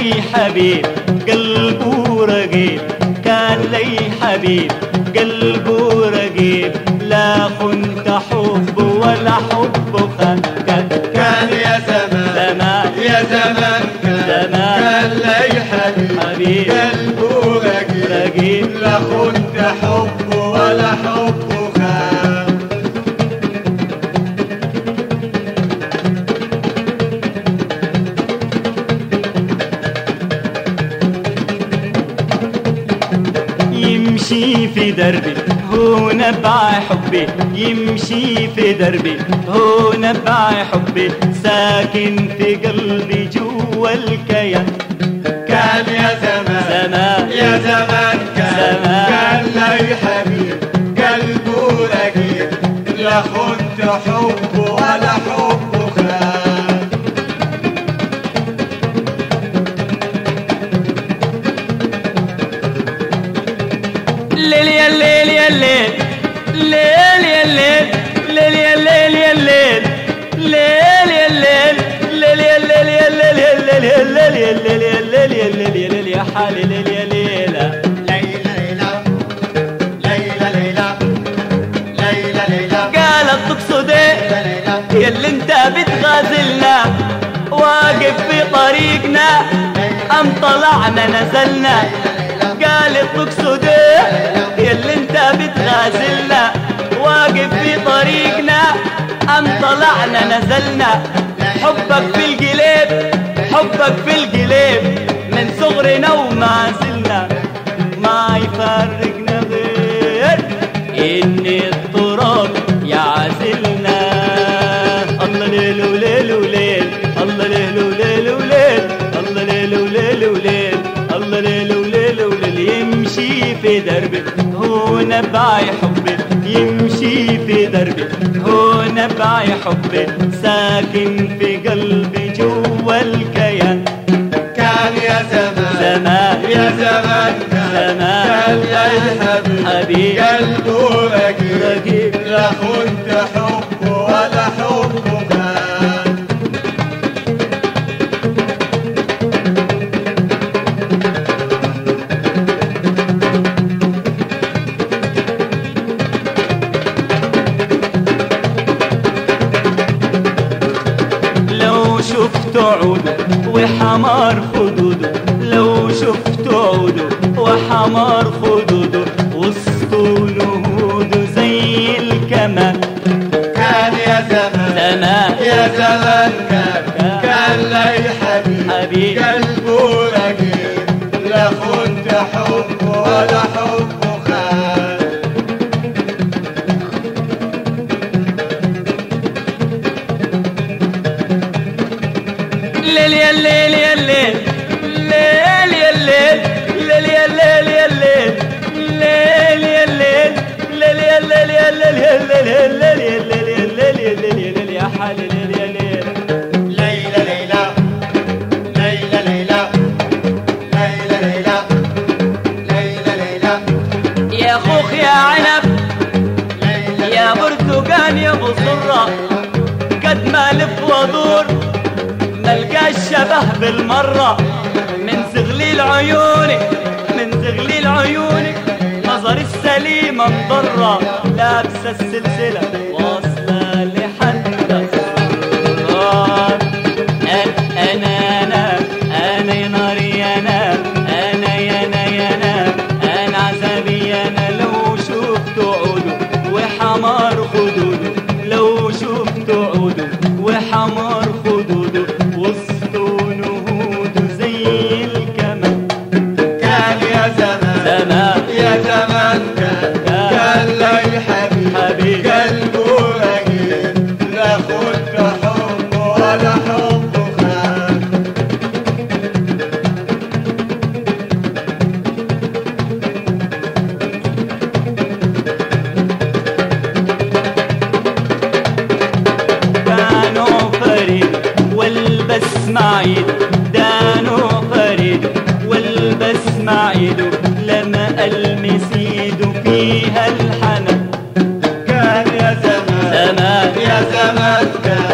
لي حبيب قلبه رقيب كان لي حبيب قلبه رقيب لا كنت حب ولا حب خان كان كان يا زمان زمان يا زمان كان زمان. كان لي حبيب حبيب. قلبه رقيب رقيب. لا كنت حب ولا حب خان يمشي في دربي هو نبع حبي يمشي في دربي هو نبع حبي ساكن في قلبي جوا الكيان كان يا زمان زمان يا زمان كان زمان. كان لي حبيب قلبه رقيب لا كنت حب ولا حب خان الليل يا الليل يا الليل الليل يا الليل الليل يا الليل يا الليل الليل يا الليل الليل يا الليل يا الليل يا الليل يا الليل يا الليل يا الليل يا الليل يا الليل يا حالي ليل يا ليلة ليلى ليلى ليلى ليلى ليلى ليلى قالت تقصد ايه ليلى يا اللي انت بتغازلنا واقف في طريقنا ام طلعنا نزلنا قالت تقصد ايه يا اللي انت بتغازلنا واقف في طريقنا ام طلعنا نزلنا حبك في القليب حبك في القليب من صغرنا وما زلنا ما يفرقنا غير ان التراب يعزلنا الله ليل وليل وليل الله ليل وليل وليل الله ليل وليل وليل الله ليل وليل وليل يمشي في دربي هو نبع حبي يمشي في دربي هو نبع حبي ساكن في قلبي جوا الكيان كان يا زمان زمان يا زمان كان زمان. كان لي حبيب حبيب. قلبه رقيب رقيب. لا كنت حب ولا حب كان لو شفت عوده وحمار خدوده لو شفت عوده وحمار خدوده وسط نهوده زي الكمان كان يا زمان زمان يا زمان كان كان لي حبيب حبيب. قلبه رقيب لا كنت حب ولا حب خان الليل يا الليل يا الليل الليل يا الليل الليل يا الليل يا الليل الليل يا الليل الليل يا الليل يا الليل يا الليل يا الليل يا الليل يا الليل يا الليل يا الليل يا حالي ليل يا ليل ليلى ليلى ليلى ليلى ليلى ليلى ليلى ليلى يا خوخ يا عنب ليلى يا برتقان يا ابو صرة قد ما الف وادور ملقاش شبه بالمرة من زغليل عيونك من زغليل عيونك نظر السليمة مضرة لابسة السلسلة واصلة لحد الصغار أنا أنا أنا أنا يا ناري أنا أنا يا أنا يا أنا أنا عذابي أنا لو شفت عوده وحمار خدوده لو شفت عوده وحمار خدوده وسط نهوده زي الكمان كان يا زمان زمان يا زمان كان كان لي حبيب حبيب. قلبه رقيب لا كنت حب ولا حب خان دانو فريد والبس معيد دانو فريد والبس معيد لما المس ايده فيها الحنان كان يا زمان زمان يا زمان كان